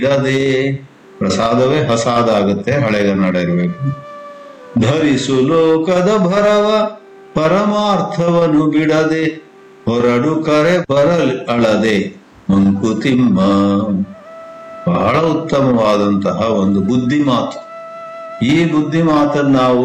ಬಿಡದೆ ಪ್ರಸಾದವೇ ಹಸಾದ ಆಗುತ್ತೆ ಹಳೆಗನ್ನಡ ಇರಬೇಕು ಧರಿಸು ಲೋಕದ ಭರವ ಪರಮಾರ್ಥವನ್ನು ಬಿಡದೆ ಹೊರಡು ಕರೆ ಬರಲ್ ಅಳದೆ ಮಂಕುತಿಮ್ಮ ಬಹಳ ಉತ್ತಮವಾದಂತಹ ಒಂದು ಬುದ್ಧಿ ಮಾತು ಈ ಬುದ್ಧಿ ಮಾತನ್ನು ನಾವು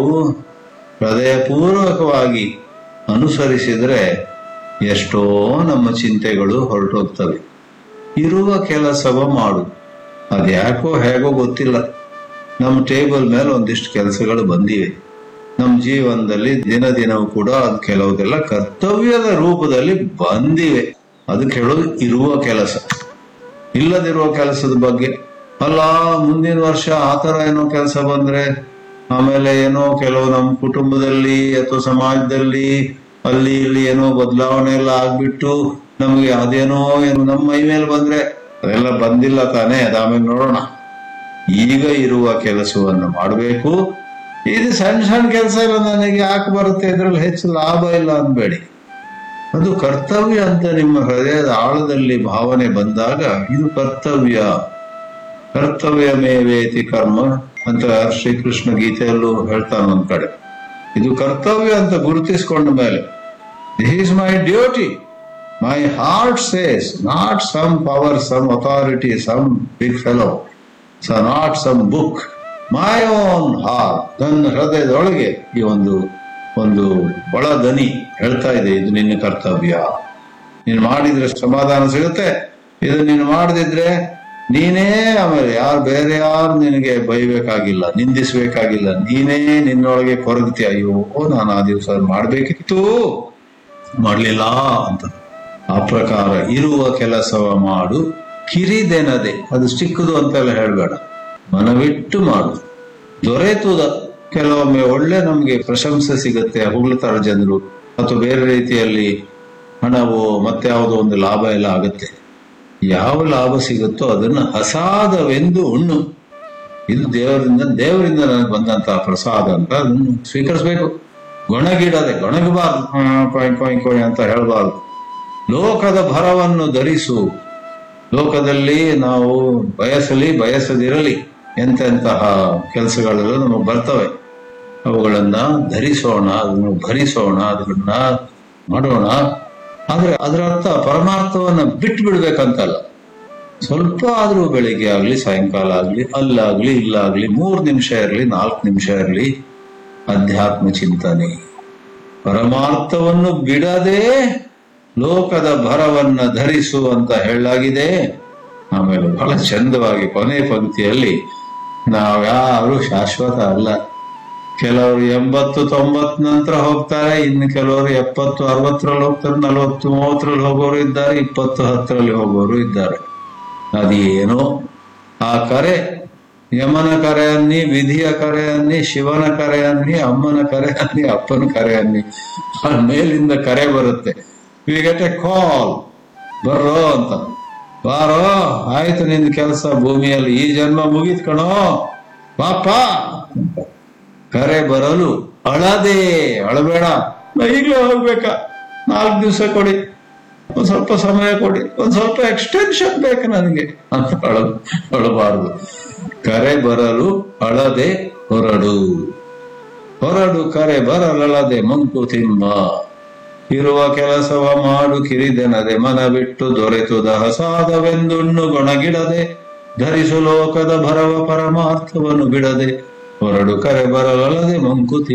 ಹೃದಯಪೂರ್ವಕವಾಗಿ ಅನುಸರಿಸಿದ್ರೆ ಎಷ್ಟೋ ನಮ್ಮ ಚಿಂತೆಗಳು ಹೊರಟೋಗ್ತವೆ ಇರುವ ಕೆಲಸವ ಮಾಡು ಅದ್ಯಾಕೋ ಹೇಗೋ ಗೊತ್ತಿಲ್ಲ ನಮ್ಮ ಟೇಬಲ್ ಮೇಲೆ ಒಂದಿಷ್ಟು ಕೆಲಸಗಳು ಬಂದಿವೆ ನಮ್ಮ ಜೀವನದಲ್ಲಿ ದಿನ ದಿನವೂ ಕೂಡ ಅದು ಕೆಲವುದೆಲ್ಲ ಕರ್ತವ್ಯದ ರೂಪದಲ್ಲಿ ಬಂದಿವೆ ಅದಕ್ಕೆ ಹೇಳೋದು ಇರುವ ಕೆಲಸ ಇಲ್ಲದಿರುವ ಕೆಲಸದ ಬಗ್ಗೆ ಅಲ್ಲ ಮುಂದಿನ ವರ್ಷ ಆತರ ಏನೋ ಕೆಲಸ ಬಂದ್ರೆ ಆಮೇಲೆ ಏನೋ ಕೆಲವು ನಮ್ಮ ಕುಟುಂಬದಲ್ಲಿ ಅಥವಾ ಸಮಾಜದಲ್ಲಿ ಅಲ್ಲಿ ಇಲ್ಲಿ ಏನೋ ಬದಲಾವಣೆ ಎಲ್ಲ ಆಗ್ಬಿಟ್ಟು ನಮಗೆ ಅದೇನೋ ಏನು ನಮ್ಮ ಮೈ ಮೇಲೆ ಬಂದ್ರೆ ಅದೆಲ್ಲ ಬಂದಿಲ್ಲ ತಾನೇ ಅದಾಮೇಲೆ ನೋಡೋಣ ಈಗ ಇರುವ ಕೆಲಸವನ್ನು ಮಾಡಬೇಕು ಇದು ಸಣ್ಣ ಸಣ್ಣ ಕೆಲಸ ಇಲ್ಲ ನನಗೆ ಯಾಕೆ ಬರುತ್ತೆ ಇದ್ರಲ್ಲಿ ಹೆಚ್ಚು ಲಾಭ ಇಲ್ಲ ಅನ್ಬೇಡಿ ಅದು ಕರ್ತವ್ಯ ಅಂತ ನಿಮ್ಮ ಹೃದಯದ ಆಳದಲ್ಲಿ ಭಾವನೆ ಬಂದಾಗ ಇದು ಕರ್ತವ್ಯ ಕರ್ತವ್ಯ ಮೇವೇತಿ ಕರ್ಮ ಅಂತ ಶ್ರೀಕೃಷ್ಣ ಗೀತೆಯಲ್ಲೂ ಹೇಳ್ತಾನೆ ಒಂದ್ ಕಡೆ ಇದು ಕರ್ತವ್ಯ ಅಂತ ಗುರುತಿಸಿಕೊಂಡ ಮೇಲೆ this is my duty my heart says not some power some authority some big fellow so not some book my own heart ನನ್ನ ಹೃದಯದೊಳಗೆ ಈ ಒಂದು ಒಂದು ಒಳ ದನಿ ಹೇಳ್ತಾ ಇದೆ ಇದು ನಿನ್ನ ಕರ್ತವ್ಯ ನೀನು ಮಾಡಿದ್ರೆ ಸಮಾಧಾನ ಸಿಗುತ್ತೆ ಇದು ನೀನು ಮಾಡದಿದ್ರೆ ನೀನೇ ಆಮೇಲೆ ಯಾರು ಬೇರೆ ಯಾರು ನಿನಗೆ ಬೈಬೇಕಾಗಿಲ್ಲ ನಿಂದಿಸ್ಬೇಕಾಗಿಲ್ಲ ನೀನೇ ನಿನ್ನೊಳಗೆ ಕೊರಗ್ತಿ ಅಯ್ಯೋ ನಾನು ಆ ದಿವಸ ಮಾಡ್ಬೇಕಿತ್ತು ಮಾಡ್ಲಿಲ್ಲ ಅಂತ ಆ ಪ್ರಕಾರ ಇರುವ ಕೆಲಸವ ಮಾಡು ಕಿರಿದೆನದೆ ಅದು ಚಿಕ್ಕದು ಅಂತೆಲ್ಲ ಹೇಳ್ಬೇಡ ಮನವಿಟ್ಟು ಮಾಡು ದೊರೆತುದ ಕೆಲವೊಮ್ಮೆ ಒಳ್ಳೆ ನಮ್ಗೆ ಪ್ರಶಂಸೆ ಸಿಗುತ್ತೆ ಹೊಗಳ್ತಾರೆ ಜನರು ಅಥವಾ ಬೇರೆ ರೀತಿಯಲ್ಲಿ ಹಣವು ಮತ್ತೆ ಯಾವುದೋ ಒಂದು ಲಾಭ ಎಲ್ಲ ಆಗುತ್ತೆ ಯಾವ ಲಾಭ ಸಿಗುತ್ತೋ ಅದನ್ನ ಹಸಾದವೆಂದು ಉಣ್ಣು ಇದು ದೇವರಿಂದ ದೇವರಿಂದ ನನಗೆ ಬಂದಂತಹ ಪ್ರಸಾದ ಅಂತ ಅದನ್ನು ಸ್ವೀಕರಿಸಬೇಕು ಗೊಣಗಿಡದೆ ಗೊಣಗಬಾರ್ದು ಆ, ಕೊಯ್ ಕೊಯ್ ಕೊಯ್ ಅಂತ ಹೇಳಬಾರ್ದು ಲೋಕದ ಭರವನ್ನು ಧರಿಸು ಲೋಕದಲ್ಲಿ ನಾವು ಬಯಸಲಿ ಬಯಸದಿರಲಿ ಎಂತೆಂತಹ ಕೆಲಸಗಳೆಲ್ಲ ನಮಗೆ ಬರ್ತವೆ ಅವುಗಳನ್ನ ಧರಿಸೋಣ ಅದನ್ನು ಭರಿಸೋಣ ಅದನ್ನ ಮಾಡೋಣ ಆದ್ರೆ ಅದರ ಅರ್ಥ ಪರಮಾರ್ಥವನ್ನ ಬಿಟ್ಟು ಬಿಡ್ಬೇಕಂತಲ್ಲ ಸ್ವಲ್ಪ ಆದ್ರೂ ಬೆಳಿಗ್ಗೆ ಆಗ್ಲಿ ಸಾಯಂಕಾಲ ಆಗ್ಲಿ ಅಲ್ಲಾಗ್ಲಿ ಇಲ್ಲಾಗ್ಲಿ ಮೂರ್ ನಿಮಿಷ ಇರಲಿ ನಾಲ್ಕು ನಿಮಿಷ ಇರಲಿ ಅಧ್ಯಾತ್ಮ ಚಿಂತನೆ ಪರಮಾರ್ಥವನ್ನು ಬಿಡದೆ ಲೋಕದ ಭರವನ್ನ ಧರಿಸು ಅಂತ ಹೇಳಲಾಗಿದೆ ಆಮೇಲೆ ಬಹಳ ಚಂದವಾಗಿ ಕೊನೆ ಪಂಕ್ತಿಯಲ್ಲಿ ನಾವ್ಯಾರು ಶಾಶ್ವತ ಅಲ್ಲ ಕೆಲವರು ಎಂಬತ್ತು ತೊಂಬತ್ ನಂತರ ಹೋಗ್ತಾರೆ ಇನ್ನು ಕೆಲವರು ಎಪ್ಪತ್ತು ಅರವತ್ತರಲ್ಲಿ ಹೋಗ್ತಾರೆ ನಲವತ್ತು ಮೂವತ್ತರಲ್ಲಿ ಹೋಗೋರು ಇದ್ದಾರೆ ಇಪ್ಪತ್ತು ಹತ್ತರಲ್ಲಿ ಹೋಗೋರು ಇದ್ದಾರೆ ಅದೇನೋ ಆ ಕರೆ ಯಮನ ಕರೆ ಅನ್ನಿ ವಿಧಿಯ ಕರೆ ಅನ್ನಿ ಶಿವನ ಕರೆ ಅನ್ನಿ ಅಮ್ಮನ ಕರೆ ಅನ್ನಿ ಅಪ್ಪನ ಕರೆ ಅನ್ನಿ ಆ ಮೇಲಿಂದ ಕರೆ ಬರುತ್ತೆ ವಿ ಗೆಟ್ ಎ ಕಾಲ್ ಬರ್ರೋ ಅಂತ ಬಾರೋ ಆಯ್ತು ನಿನ್ ಕೆಲಸ ಭೂಮಿಯಲ್ಲಿ ಈ ಜನ್ಮ ಮುಗೀತ್ ಕಣೋ ಪಾಪ ಕರೆ ಬರಲು ಅಳದೆ ಅಳಬೇಡ ನಾ ಈಗಲೇ ಹೋಗ್ಬೇಕಾ ನಾಲ್ಕು ದಿವಸ ಕೊಡಿ ಒಂದ್ ಸ್ವಲ್ಪ ಸಮಯ ಕೊಡಿ ಒಂದ್ ಸ್ವಲ್ಪ ಎಕ್ಸ್ಟೆನ್ಷನ್ ಬೇಕು ನನಗೆ ಅಂತ ಅಳ ಅಳಬಾರ್ದು ಕರೆ ಬರಲು ಅಳದೆ ಹೊರಡು ಹೊರಡು ಕರೆ ಬರಲಳದೆ ಮಂಕುತಿಮ್ಮ ಇರುವ ಕೆಲಸವ ಮಾಡು ಕಿರಿದೆನದೆ ಮನ ಬಿಟ್ಟು ದೊರೆತುದ ಹಸಾದವೆಂದುಣ್ಣು ಗೊಣಗಿಡದೆ ಧರಿಸು ಲೋಕದ ಭರವ ಪರಮಾರ್ಥವನ್ನು ಬಿಡದೆ ಹೊರಡು ಕರೆ ಬರಲಲ್ಲದೆ ಮಂಕುತಿ